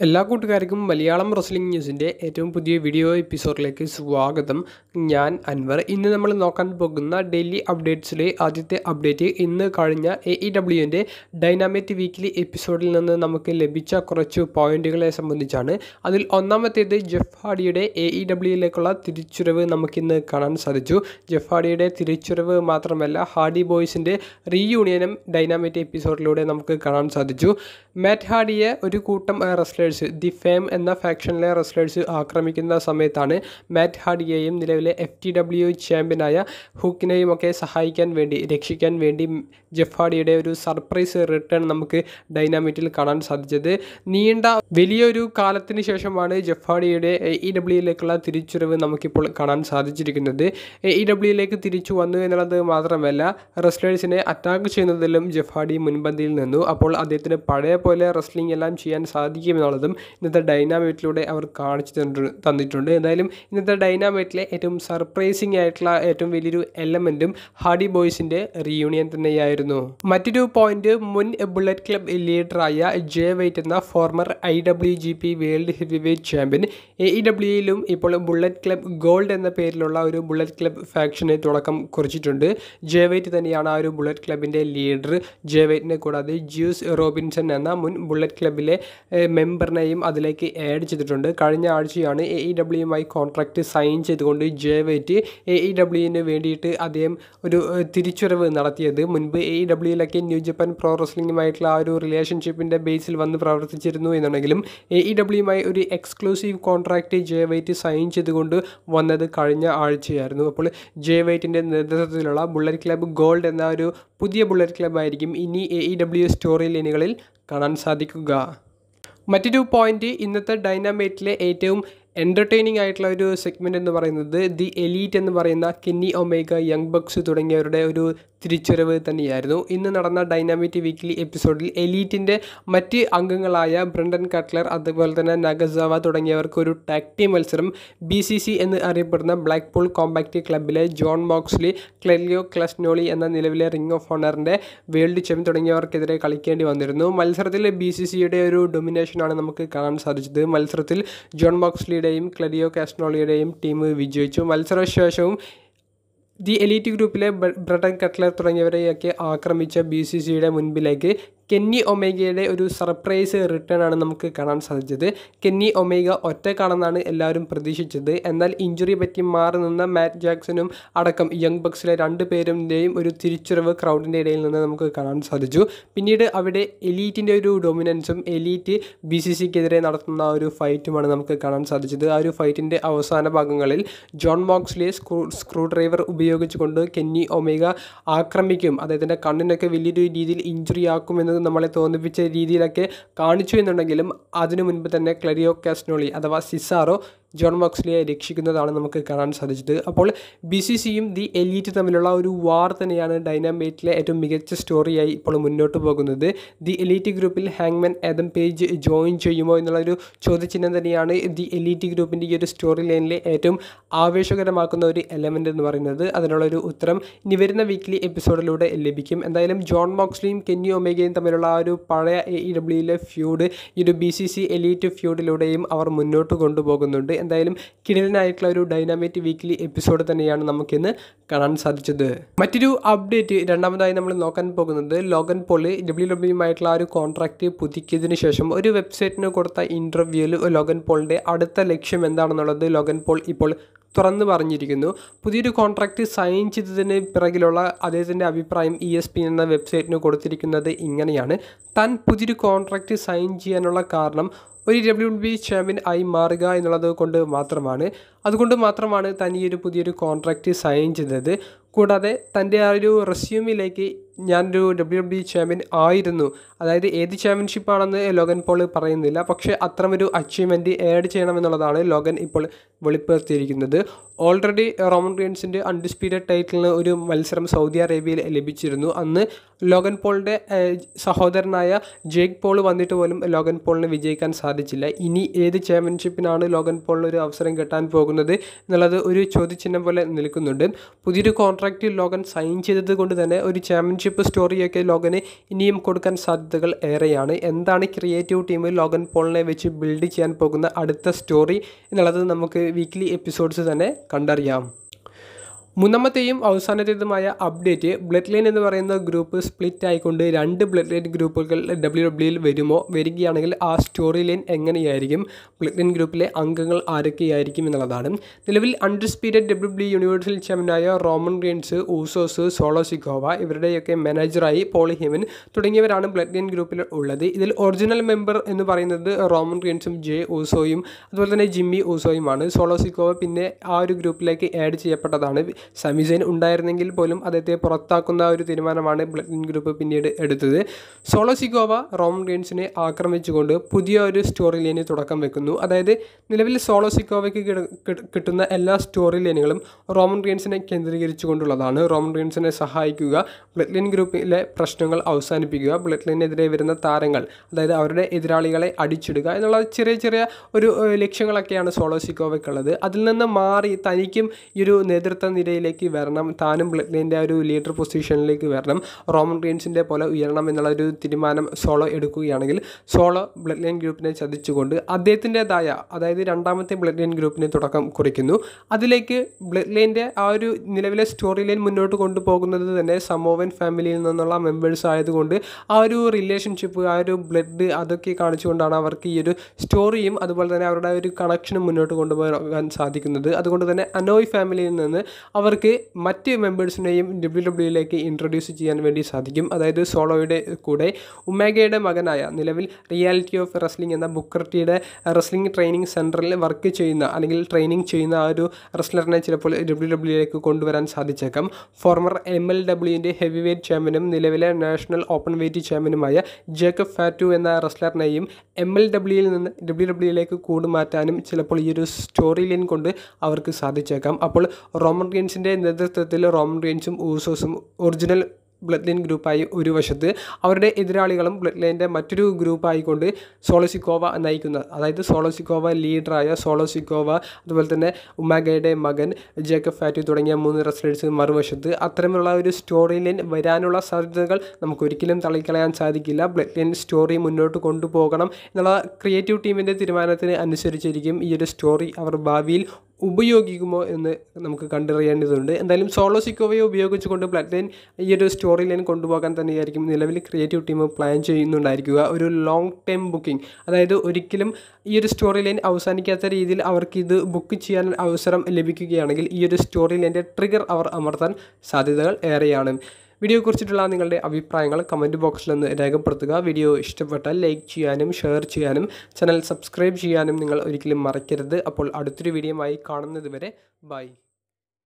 എല്ലാ കൂട്ടുകാർക്കും മലയാളം റെസ്ലിംഗ് ന്യൂസിൻ്റെ ഏറ്റവും പുതിയ വീഡിയോ എപ്പിസോഡിലേക്ക് സ്വാഗതം ഞാൻ അൻവർ ഇന്ന് നമ്മൾ നോക്കാൻ പോകുന്ന ഡെയിലി അപ്ഡേറ്റ്സിലെ ആദ്യത്തെ അപ്ഡേറ്റ് ഇന്ന് കഴിഞ്ഞ എ ഇ ഡബ്ല്യുവിൻ്റെ ഡൈനാമിക് വീക്കിലി എപ്പിസോഡിൽ നിന്ന് നമുക്ക് ലഭിച്ച കുറച്ച് പോയിന്റുകളെ സംബന്ധിച്ചാണ് അതിൽ ഒന്നാമത്തേത് ജെഫ് ഹാഡിയുടെ എ ഇ ഡബ്ല്യുയിലേക്കുള്ള തിരിച്ചുവരവ് നമുക്കിന്ന് കാണാൻ സാധിച്ചു ജെഫ് ഹാഡിയുടെ തിരിച്ചുവരവ് മാത്രമല്ല ഹാഡി ബോയ്സിൻ്റെ റീയൂണിയനും ഡൈനാമിക് എപ്പിസോഡിലൂടെ നമുക്ക് കാണാൻ സാധിച്ചു മാറ്റ് ഹാഡിയെ ഒരു കൂട്ടം റെസ്ലേഴ്സ് ദി ഫേം എന്ന ഫാക്ഷനിലെ റെസ്ലേഴ്സ് ആക്രമിക്കുന്ന സമയത്താണ് മാറ്റ് ഹാഡിയെയും നിലവിലെ എഫ് ടി ഡബ്ല്യു ചാമ്പ്യനായ ഹുക്കിനെയും ഒക്കെ സഹായിക്കാൻ വേണ്ടി രക്ഷിക്കാൻ വേണ്ടി ജെഫ് ഹാഡിയുടെ ഒരു സർപ്രൈസ് റിട്ടേൺ നമുക്ക് ഡൈനാമിറ്റിൽ കാണാൻ സാധിച്ചത് നീണ്ട വലിയൊരു കാലത്തിന് ശേഷമാണ് ജെഫ് ഹാഡിയുടെ എ ഇ ഡബ്ല്യുയിലേക്കുള്ള തിരിച്ചുവരവ് നമുക്കിപ്പോൾ കാണാൻ സാധിച്ചിരിക്കുന്നത് എ ഇ ഡബ്ല്യുയിലേക്ക് തിരിച്ചു വന്നു എന്നുള്ളത് മാത്രമല്ല റെസ്ലേഴ്സിനെ അറ്റാക്ക് ചെയ്യുന്നതിലും ജെഫ് ഹാഡി മുൻപന്തിയിൽ നിന്നു അപ്പോൾ അദ്ദേഹത്തിന് പഴയ പോലെ റെസ്ലിംഗ് എല്ലാം ചെയ്യാൻ സാധിക്കുമെന്നുള്ളതും ഇന്നത്തെ ഡൈനാമേറ്റിലൂടെ അവർ കാണിച്ചു തന്നിട്ടുണ്ട് തന്നിട്ടുണ്ട് എന്തായാലും ഇന്നത്തെ ഡൈനാമേറ്റിലെ ഏറ്റവും സർപ്രൈസിംഗ് ആയിട്ടുള്ള ഏറ്റവും വലിയൊരു എലമെൻറ്റും ഹാഡി ബോയ്സിൻ്റെ റീയൂണിയൻ തന്നെയായിരുന്നു മറ്റൊരു പോയിന്റ് മുൻ ബുള്ളറ്റ് ക്ലബ് ലീഡറായ ജെ വൈറ്റ് എന്ന former I W G P world heavy weight champion A E ഡബ്ല്യുയിലും ഇപ്പോൾ ബുള്ളറ്റ് ക്ലബ് ഗോൾഡ് എന്ന പേരിലുള്ള ഒരു ബുള്ളറ്റ് ക്ലബ് ഫാക്ഷന് തുടക്കം കുറിച്ചിട്ടുണ്ട് ജെ വൈറ്റ് തന്നെയാണ് ആ ഒരു ബുള്ളറ്റ് ക്ലബിൻ്റെ ലീഡർ ജെ വൈറ്റിനെ കൂടാതെ ജ്യൂസ് റോബിൻസൺ എന്ന മുൻ ബുള്ളറ്റ് ക്ലബിലെ മെമ്പറിനെയും അതിലേക്ക് ആഡ് ചെയ്തിട്ടുണ്ട് കഴിഞ്ഞ ആഴ്ചയാണ് എ ഇ ഡബ്ല്യുമായി കോൺട്രാക്റ്റ് സൈൻ ചെയ്തുകൊണ്ട് ജെ വൈറ്റ് എ ഇ ഡബ്ല്യുവിന് വേണ്ടിയിട്ട് അദ്ദേഹം ഒരു തിരിച്ചുവരവ് നടത്തിയത് മുൻപ് എ ഇ ഡബ്ല്യുയിലൊക്കെ ന്യൂ ജപ്പാൻ പ്രോ റെസ്ലിംഗുമായിട്ടുള്ള ആ ഒരു റിലേഷൻഷിപ്പിൻ്റെ ബേസിൽ വന്ന് പ്രവർത്തിച്ചിരുന്നു എന്നുണ്ടെങ്കിലും എ ഇ ഡബ്ല്യുമായി ഒരു exclusive contract Jay White sign ചെയ്തുകൊണ്ട് വന്നത് കഴിഞ്ഞ ആഴ്ചയായിരുന്നു അപ്പോൾ ജെ വൈറ്റിൻ്റെ നേതൃത്വത്തിലുള്ള ബുള്ളറ്റ് ക്ലബ്ബ് ഗോൾഡ് എന്ന ഒരു പുതിയ ബുള്ളറ്റ് ക്ലബ്ബായിരിക്കും ഇനി എ ഇ ഡബ്ല്യു സ്റ്റോറി ലൈനുകളിൽ കാണാൻ സാധിക്കുക മറ്റൊരു പോയിന്റ് ഇന്നത്തെ ഡൈനാമേറ്റിലെ ഏറ്റവും എൻ്റർടൈനിങ് ആയിട്ടുള്ള ഒരു സെഗ്മെൻ്റ് എന്ന് പറയുന്നത് ദി എലീറ്റ് എന്ന് പറയുന്ന കെന്നി ഒമേഗ യങ് ബക്സ് തുടങ്ങിയവരുടെ ഒരു തിരിച്ചുവരവ് തന്നെയായിരുന്നു ഇന്ന് നടന്ന ഡൈനാമിറ്റ് വീക്കിലി എപ്പിസോഡിൽ എലീറ്റിൻ്റെ മറ്റ് അംഗങ്ങളായ ബ്രണ്ടൻ കട്ട്ലർ അതുപോലെ തന്നെ നഗസാവ തുടങ്ങിയവർക്ക് ഒരു ടാക് ടീം മത്സരം ബി സി സി എന്ന് അറിയപ്പെടുന്ന ബ്ലാക്ക് പൂൾ കോമ്പാക്റ്റ് ക്ലബിലെ ജോൺ മോക്സ്ലി ക്ലെലിയോ ക്ലസ്നോളി എന്ന നിലവിലെ റിംഗ് ഓഫ് ഓണറിൻ്റെ വേൾഡ് ചാമ്പ്യൻ തുടങ്ങിയവർക്കെതിരെ കളിക്കേണ്ടി വന്നിരുന്നു മത്സരത്തിൽ ബി സി സിയുടെ ഒരു ഡൊമിനേഷനാണ് നമുക്ക് കാണാൻ സാധിച്ചത് മത്സരത്തിൽ ജോൺ മോക്സ്ലിയുടെയും ക്ലെലിയോ കാസ്നോളിയുടെയും ടീം വിജയിച്ചു മത്സരശേഷവും the elite group Brandon Cutler തുടങ്ങിയവരെയൊക്കെ ആക്രമിച്ച ബി സി സിയുടെ മുൻപിലേക്ക് കെന്നി ഒമേഗയുടെ ഒരു സർപ്രൈസ് റിട്ടേൺ ആണ് നമുക്ക് കാണാൻ സാധിച്ചത് കെന്നി ഒമേഗ ഒറ്റക്കാണെന്നാണ് എല്ലാവരും പ്രതീക്ഷിച്ചത് എന്നാൽ ഇഞ്ചുറി പറ്റി മാറി നിന്ന മാറ്റ് ജാക്സണും അടക്കം യങ് ബക്സിലെ രണ്ട് പേരുടെയും ഒരു തിരിച്ചുവരവ് ക്രൗഡിൻ്റെ ഇടയിൽ നിന്ന് നമുക്ക് കാണാൻ സാധിച്ചു പിന്നീട് അവിടെ എലീറ്റിൻ്റെ ഒരു ഡൊമിനൻസും എലീറ്റ് ബി സി സിക്കെതിരെ നടത്തുന്ന ഒരു ഫൈറ്റുമാണ് നമുക്ക് കാണാൻ സാധിച്ചത് ആ ഒരു ഫൈറ്റിൻ്റെ അവസാന ഭാഗങ്ങളിൽ ജോൺ മോക്സ്ലിയെ സ്ക്രൂ സ്ക്രൂ ഡ്രൈവർ ഉപയോഗിച്ചുകൊണ്ട് കെന്നി ഒമേഗ ആക്രമിക്കും അദ്ദേഹത്തിൻ്റെ കണ്ണിനൊക്കെ വലിയൊരു രീതിയിൽ ഇഞ്ചുറി ആക്കുമെന്ന് നമ്മളെ തോന്നിപ്പിച്ച രീതിയിലൊക്കെ കാണിച്ചു എന്നുണ്ടെങ്കിലും അതിനു മുൻപ് തന്നെ ക്ലരിയോ കാസ്നോളി അഥവാ സിസാറോ ജോൺ മോക്സ്ലിയെ രക്ഷിക്കുന്നതാണ് നമുക്ക് കാണാൻ സാധിച്ചത് അപ്പോൾ ബി സി സിയും ദി എലീറ്റ് തമ്മിലുള്ള ഒരു വാർ തന്നെയാണ് ഡൈനാമേറ്റിലെ ഏറ്റവും മികച്ച സ്റ്റോറിയായി ഇപ്പോൾ മുന്നോട്ട് പോകുന്നത് ദി എലീറ്റ് ഗ്രൂപ്പിൽ ഹാങ്മൻ ഏതം പേജ് ജോയിൻ ചെയ്യുമോ എന്നുള്ളൊരു ചോദ്യചിഹ്നം തന്നെയാണ് ദി എലീറ്റ് ഗ്രൂപ്പിൻ്റെ ഈ ഒരു സ്റ്റോറി ലൈനിലെ ഏറ്റവും ആവേശകരമാക്കുന്ന ഒരു എലമെൻ്റ് എന്ന് പറയുന്നത് അതിനുള്ളൊരു ഉത്തരം ഇനി വരുന്ന വീക്ക്ലി എപ്പിസോഡിലൂടെ ലഭിക്കും എന്തായാലും ജോൺ മോക്സ്ലിയും കെന്നി ഒമേഗയും തമ്മിലുള്ള ആ ഒരു പഴയ എ ഇ ഡബ്ല്യുയിലെ ഫ്യൂഡ് ഈ ഒരു ബി സി സി എലീറ്റ് ഫ്യൂഡിലൂടെയും അവർ മുന്നോട്ട് കൊണ്ടുപോകുന്നുണ്ട് എന്തായാലും കിടിലനായിട്ടുള്ള ഒരു ഡൈനാമിക് വീക്ക്ലി എപ്പിസോഡ് തന്നെയാണ് നമുക്കിന്ന് കാണാൻ സാധിച്ചത് മറ്റൊരു അപ്ഡേറ്റ് രണ്ടാമതായി നമ്മൾ നോക്കാൻ പോകുന്നത് ലോഗൻ പോള് ഡബ്ല്യു ഡബ്ല്യുമായിട്ടുള്ള ആ ഒരു കോൺട്രാക്റ്റ് പുതുക്കിയതിന് ശേഷം ഒരു വെബ്സൈറ്റിന് കൊടുത്ത ഇൻ്റർവ്യൂവിൽ ലോഗൻ പോളിൻ്റെ അടുത്ത ലക്ഷ്യം എന്താണെന്നുള്ളത് ലോഗൻ പോൾ ഇപ്പോൾ തുറന്നു പറഞ്ഞിരിക്കുന്നു പുതിയൊരു കോൺട്രാക്റ്റ് സൈൻ ചെയ്തതിന് പിറകിലുള്ള അദ്ദേഹത്തിൻ്റെ അഭിപ്രായം ഇ എസ് പി എന്ന വെബ്സൈറ്റിന് കൊടുത്തിരിക്കുന്നത് ഇങ്ങനെയാണ് താൻ പുതിയൊരു കോൺട്രാക്റ്റ് സൈൻ ചെയ്യാനുള്ള കാരണം ഒരു ഡബ്ല്യു ബി ചാമ്പ്യൻ ആയി മാറുക എന്നുള്ളത് കൊണ്ട് മാത്രമാണ് അതുകൊണ്ട് മാത്രമാണ് താൻ ഈ ഒരു പുതിയൊരു കോൺട്രാക്റ്റ് സൈൻ ചെയ്തത് കൂടാതെ തൻ്റെ ആ ഒരു റെസ്യൂമിലേക്ക് ഞാനൊരു ഡബ്ല്യു ഡബ്ല്യു ചാമ്പ്യൻ ആയിരുന്നു അതായത് ഏത് ചാമ്പ്യൻഷിപ്പാണെന്ന് ലോഗൻ പോൾ പറയുന്നില്ല പക്ഷേ അത്തരമൊരു അച്ചീവ്മെൻറ്റ് ആഡ് ചെയ്യണമെന്നുള്ളതാണ് ലോഗൻ ഇപ്പോൾ വെളിപ്പെടുത്തിയിരിക്കുന്നത് ഓൾറെഡി റോമൻ റിയൻസിൻ്റെ അൺഡിസ്പ്യൂട്ടഡ് ടൈറ്റിലിന് ഒരു മത്സരം സൗദി അറേബ്യയിൽ ലഭിച്ചിരുന്നു അന്ന് ലോഗൻ പോളിൻ്റെ സഹോദരനായ ജേക്ക് പോൾ വന്നിട്ട് പോലും ലോഗൻ പോളിന് വിജയിക്കാൻ സാധിക്കും സാധിച്ചില്ല ഇനി ഏത് ചാമ്പ്യൻഷിപ്പിനാണ് ലോഗൻ പോളിന് ഒരു അവസരം കിട്ടാൻ പോകുന്നത് എന്നുള്ളത് ഒരു ചോദ്യചിഹ്നം പോലെ നിൽക്കുന്നുണ്ട് പുതിയൊരു കോൺട്രാക്റ്റ് ലോഗൻ സൈൻ ചെയ്തത് കൊണ്ട് തന്നെ ഒരു ചാമ്പ്യൻഷിപ്പ് സ്റ്റോറിയൊക്കെ ലോഗന് ഇനിയും കൊടുക്കാൻ സാധ്യതകൾ ഏറെയാണ് എന്താണ് ക്രിയേറ്റീവ് ടീം ലോഗൻ പോളിനെ വെച്ച് ബിൽഡ് ചെയ്യാൻ പോകുന്ന അടുത്ത സ്റ്റോറി എന്നുള്ളത് നമുക്ക് വീക്ക്ലി എപ്പിസോഡ്സ് തന്നെ കണ്ടറിയാം മൂന്നാമത്തെയും അവസാനത്തേതുമായ അപ്ഡേറ്റ് ബ്ലഡ് ലൈൻ എന്ന് പറയുന്ന ഗ്രൂപ്പ് സ്പ്ലിറ്റ് ആയിക്കൊണ്ട് രണ്ട് ബ്ലഡ് ലൈൻ ഗ്രൂപ്പുകൾ ഡബ്ല്യു ഡബ്ല്യുയിൽ വരുമോ വരികയാണെങ്കിൽ ആ സ്റ്റോറി ലൈൻ എങ്ങനെയായിരിക്കും ബ്ലഡ് ലൈൻ ഗ്രൂപ്പിലെ അംഗങ്ങൾ ആരൊക്കെയായിരിക്കും എന്നുള്ളതാണ് നിലവിൽ അൺഡിസ്പീറ്റഡ് ഡബ്ല്യു ഡബ്ല്യു യൂണിവേഴ്സൽ ചാമ്പ്യനായ റോമൻ റീൻസ് ഊസോസ് സോളോസിക്കോവ ഇവരുടെയൊക്കെ മാനേജറായി പോളി ഹെമൻ തുടങ്ങിയവരാണ് ബ്ലഡ് ലൈൻ ഗ്രൂപ്പിൽ ഉള്ളത് ഇതിൽ ഒറിജിനൽ മെമ്പർ എന്ന് പറയുന്നത് റോമൻ റീൻസും ജെ ഊസോയും അതുപോലെ തന്നെ ജിമ്മി ഊസോയുമാണ് സോളോസിക്കോവ പിന്നെ ആ ഒരു ഗ്രൂപ്പിലേക്ക് ആഡ് ചെയ്യപ്പെട്ടതാണ് സമീസൈൻ ഉണ്ടായിരുന്നെങ്കിൽ പോലും അദ്ദേഹത്തെ പുറത്താക്കുന്ന ഒരു തീരുമാനമാണ് ബ്ലഡ് ഗ്രൂപ്പ് പിന്നീട് എടുത്തത് സോളോസിക്കോവ റോമൻ റീൻസിനെ ആക്രമിച്ചുകൊണ്ട് പുതിയ ഒരു സ്റ്റോറി ലൈന് തുടക്കം വെക്കുന്നു അതായത് നിലവിൽ സോളോസിക്കോവയ്ക്ക് കിട്ടുന്ന എല്ലാ സ്റ്റോറി ലൈനുകളും റോമൻ റീൻസിനെ കേന്ദ്രീകരിച്ചുകൊണ്ടുള്ളതാണ് റോമൻ റീൻസിനെ സഹായിക്കുക ബ്ലഡ് ലൈൻ ഗ്രൂപ്പിലെ പ്രശ്നങ്ങൾ അവസാനിപ്പിക്കുക ബ്ലഡ് ലൈനെതിരെ വരുന്ന താരങ്ങൾ അതായത് അവരുടെ എതിരാളികളെ അടിച്ചിടുക എന്നുള്ള ചെറിയ ചെറിയ ഒരു ലക്ഷ്യങ്ങളൊക്കെയാണ് സോളോസിക്കോവയ്ക്കുള്ളത് അതിൽ നിന്ന് മാറി തനിക്കും ഈ ഒരു നേതൃത്വ നിരയിലേക്ക് വരണം താനും ബ്ലഡ് ലൈൻ്റെ ഒരു ലീഡർ പൊസിഷനിലേക്ക് വരണം റോമൻ റീൻസിൻ്റെ പോലെ ഉയരണം എന്നുള്ള ഒരു തീരുമാനം സോളോ എടുക്കുകയാണെങ്കിൽ സോളോ ബ്ലഡ് ലൈൻ ഗ്രൂപ്പിനെ ചതിച്ചുകൊണ്ട് അദ്ദേഹത്തിൻ്റെതായ അതായത് രണ്ടാമത്തെ ബ്ലഡ് ലൈൻ ഗ്രൂപ്പിന് തുടക്കം കുറിക്കുന്നു അതിലേക്ക് ബ്ലഡ് ലൈൻ്റെ ആ ഒരു നിലവിലെ സ്റ്റോറി ലൈൻ മുന്നോട്ട് കൊണ്ടുപോകുന്നത് തന്നെ സമോവൻ ഫാമിലിയിൽ നിന്നുള്ള മെമ്പേഴ്സ് ആയതുകൊണ്ട് ആ ഒരു റിലേഷൻഷിപ്പ് ആ ഒരു ബ്ലഡ് അതൊക്കെ കാണിച്ചുകൊണ്ടാണ് അവർക്ക് ഈ ഒരു സ്റ്റോറിയും അതുപോലെ തന്നെ അവരുടെ ഒരു കണക്ഷനും മുന്നോട്ട് കൊണ്ടുപോകാൻ സാധിക്കുന്നത് അതുകൊണ്ട് തന്നെ അനോയ് ഫാമിലിയിൽ നിന്ന് അവർക്ക് മറ്റ് മെമ്പേഴ്സിനെയും ഡബ്ല്യു ഡബ്ല്യുയിലേക്ക് ഇൻട്രൊഡ്യൂസ് ചെയ്യാൻ വേണ്ടി സാധിക്കും അതായത് സോളോയുടെ കൂടെ ഉമേഗയുടെ മകനായ നിലവിൽ റിയാലിറ്റി ഓഫ് റെസ്ലിംഗ് എന്ന ബുക്കർട്ടിയുടെ റെസ്ലിംഗ് ട്രെയിനിങ് സെൻറ്ററിൽ വർക്ക് ചെയ്യുന്ന അല്ലെങ്കിൽ ട്രെയിനിങ് ചെയ്യുന്ന ആ ഒരു റെസ്ലറിനെ ചിലപ്പോൾ ഡബ്ല്യു ഡബ്ല്യുയിലേക്ക് കൊണ്ടുവരാൻ സാധിച്ചേക്കാം ഫോർമർ എം എൽ ഡബ്ല്യുവിൻ്റെ ഹെവി വെയ്റ്റ് ചാമ്പ്യനും നിലവിലെ നാഷണൽ ഓപ്പൺ വെയ്റ്റ് ചാമ്പ്യനുമായ ജേക്കബ് ഫാറ്റു എന്ന റെസ്ലറിനെയും എം എൽ ഡബ്ല്യുയിൽ നിന്ന് ഡബ്ല്യു ഡബ്ല്യുയിലേക്ക് കൂടുമാറ്റാനും ചിലപ്പോൾ ഈ ഒരു സ്റ്റോറി ലൈൻ കൊണ്ട് അവർക്ക് സാധിച്ചേക്കാം അപ്പോൾ റോമൻ റീൻസിൻ്റെ നേതൃത്വത്തിൽ റോമൻ റീൻസും ഊസോസും ഒറിജിനൽ ബ്ലഡ് ലൈൻ ഗ്രൂപ്പായി ഒരു വശത്ത് അവരുടെ എതിരാളികളും ബ്ലഡ് ലൈൻ്റെ മറ്റൊരു ഗ്രൂപ്പായിക്കൊണ്ട് സോളോസിക്കോവ നയിക്കുന്ന അതായത് സോളോസിക്കോവ ലീഡറായ സോളോസിക്കോവ അതുപോലെ തന്നെ ഉമാഗയുടെ മകൻ ജേക്കബ് ഫാറ്റി തുടങ്ങിയ മൂന്ന് റെസ്ലേഴ്സ് മറുവശത്ത് അത്തരമുള്ള ഒരു സ്റ്റോറി ലൈൻ വരാനുള്ള സാധ്യതകൾ നമുക്കൊരിക്കലും തള്ളിക്കളയാൻ സാധിക്കില്ല ബ്ലഡ് ലൈൻ സ്റ്റോറി മുന്നോട്ട് കൊണ്ടുപോകണം എന്നുള്ള ക്രിയേറ്റീവ് ടീമിൻ്റെ തീരുമാനത്തിന് അനുസരിച്ചിരിക്കും ഈ ഒരു സ്റ്റോറി അവർ ഭാവിയിൽ ഉപയോഗിക്കുമോ എന്ന് നമുക്ക് കണ്ടറിയേണ്ടതുണ്ട് എന്തായാലും സോളോ സിക്കോവയെ ഉപയോഗിച്ചുകൊണ്ട് ബ്ലഡ് ലൈൻ ഈ ഒരു സ്റ്റോറി ലൈൻ കൊണ്ടുപോകാൻ തന്നെയായിരിക്കും നിലവിൽ ക്രിയേറ്റീവ് ടീം പ്ലാൻ ചെയ്യുന്നുണ്ടായിരിക്കുക ഒരു ലോങ് ടൈം ബുക്കിംഗ് അതായത് ഒരിക്കലും ഈ ഒരു സ്റ്റോറി ലൈൻ അവസാനിക്കാത്ത രീതിയിൽ അവർക്ക് ഇത് ബുക്ക് ചെയ്യാൻ അവസരം ലഭിക്കുകയാണെങ്കിൽ ഈ ഒരു സ്റ്റോറി ലൈൻ്റെ ട്രിഗർ അവർ അമർത്താൻ സാധ്യതകൾ ഏറെയാണ് വീഡിയോയെക്കുറിച്ചിട്ടുള്ള നിങ്ങളുടെ അഭിപ്രായങ്ങൾ കമൻറ്റ് ബോക്സിൽ ഒന്ന് രേഖപ്പെടുത്തുക വീഡിയോ ഇഷ്ടപ്പെട്ടാൽ ലൈക്ക് ചെയ്യാനും ഷെയർ ചെയ്യാനും ചാനൽ സബ്സ്ക്രൈബ് ചെയ്യാനും നിങ്ങൾ ഒരിക്കലും മറക്കരുത് അപ്പോൾ അടുത്തൊരു വീഡിയോയുമായി കാണുന്നത് വരെ ബൈ